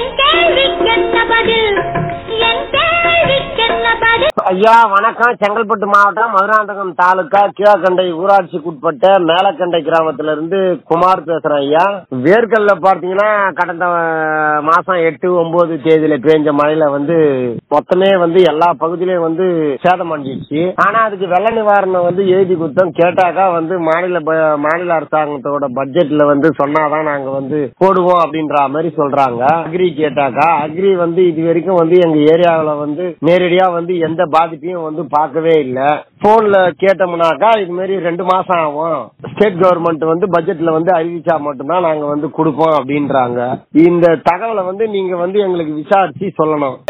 என் கேள்விக்கென்ன பதில் என் கேள்விக்கென்ன பதில் ஐயா வணக்கம் செங்கல்பட்டு மாவட்டம் மதுராந்தகம் தாலுக்கா கீழக்கண்டை ஊராட்சிக்குட்பட்ட மேலக்கண்டை கிராமத்துல இருந்து குமார் பேசுறேன் ஐயா வேர்க்கல்ல பார்த்தீங்கன்னா கடந்த அஹ், மாசம் எட்டு ஒன்பது தேதியில பேஞ்ச மழையில வந்து மொத்தமே வந்து எல்லா பகுதியிலயும் வந்து சேதம் அடைஞ்சிடுச்சு ஆனா அதுக்கு வெள்ள நிவாரணம் வந்து எழுதி கொடுத்தோம் கேட்டாக்கா வந்து மாநில ப- மாநில அரசாங்கத்தோட பட்ஜெட்ல வந்து சொன்னாதான் நாங்க வந்து போடுவோம் அப்படின்ற மாதிரி சொல்றாங்க அக்ரி கேட்டாக்கா அக்ரி வந்து இது வரைக்கும் வந்து எங்க ஏரியாவுல வந்து நேரடியா வந்து எந்த பாதிப்பையும் வந்து பார்க்கவே இல்ல போன்ல கேட்டோம்னாக்கா இது மாதிரி ரெண்டு மாசம் ஆகும் ஸ்டேட் கவர்மெண்ட் வந்து பட்ஜெட்ல வந்து அறிவிச்சா மட்டும்தான் நாங்க வந்து கொடுப்போம் அப்படின்றாங்க இந்த தகவலை வந்து நீங்க வந்து எங்களுக்கு விசாரிச்சு சொல்லணும்